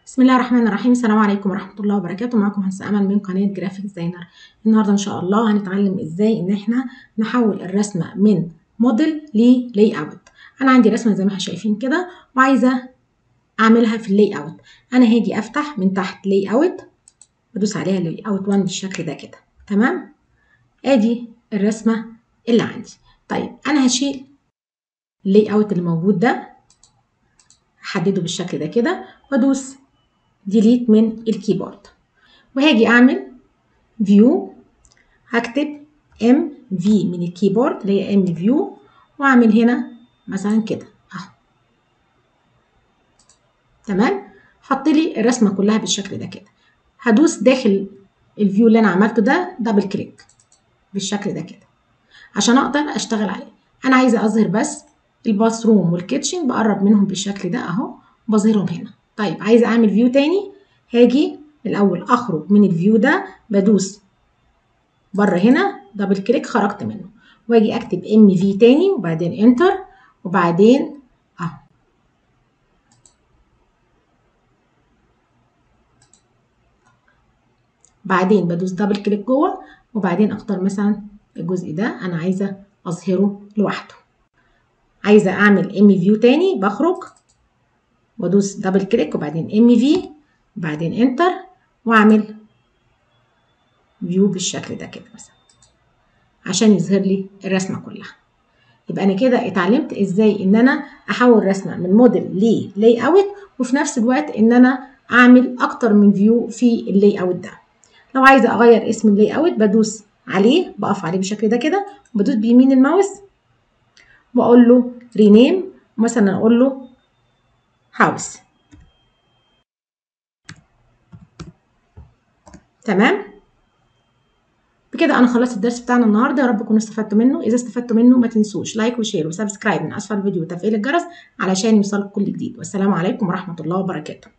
بسم الله الرحمن الرحيم السلام عليكم ورحمة الله وبركاته معكم هندسة أمل من قناة جرافيك ديزاينر النهاردة إن شاء الله هنتعلم إزاي إن إحنا نحول الرسمة من موديل للاي أوت أنا عندي رسمة زي ما احنا شايفين كده وعايزة أعملها في اللاي أوت أنا هاجي أفتح من تحت لاي أوت بدوس عليها لاي أوت 1 بالشكل ده كده تمام آدي الرسمة اللي عندي طيب أنا هشيل اللاي أوت اللي موجود ده هحدده بالشكل ده كده وادوس ديليت من الكيبورد وهاجي اعمل فيو هكتب ام في من الكيبورد اللي هي ام فيو واعمل هنا مثلا كده اهو تمام حط لي الرسمه كلها بالشكل ده كده هدوس داخل الفيو اللي انا عملته ده دبل كليك بالشكل ده كده عشان اقدر اشتغل عليه انا عايزه اظهر بس الباث روم والكيتشن بقرب منهم بالشكل ده اهو بظهرهم هنا طيب عايزه اعمل فيو تاني هاجي الاول اخرج من الفيو ده بدوس بره هنا دبل كليك خرجت منه واجي اكتب ام في تاني وبعدين انتر وبعدين اهو بعدين بدوس دبل كليك جوه وبعدين اختار مثلا الجزء ده انا عايزه اظهره لوحده عايزه اعمل ام فيو تاني بخرج وادوس دبل كليك وبعدين ام في وبعدين انتر واعمل فيو بالشكل ده كده مثلا عشان يظهر لي الرسمه كلها يبقى انا كده اتعلمت ازاي ان انا احول رسمه من موديل للاي اوت وفي نفس الوقت ان انا اعمل اكتر من فيو في اللاي اوت ده لو عايزه اغير اسم اللاي اوت بدوس عليه بقف عليه بالشكل ده كده وبدوس بيمين الماوس واقول له رينيم مثلا اقول له هاوس تمام بكده انا خلصت الدرس بتاعنا النهارده يا رب تكونوا استفدتوا منه اذا استفدتوا منه ما تنسوش لايك وشير وسبسكرايب من اسفل الفيديو وتفعيل الجرس علشان يوصلك كل جديد والسلام عليكم ورحمه الله وبركاته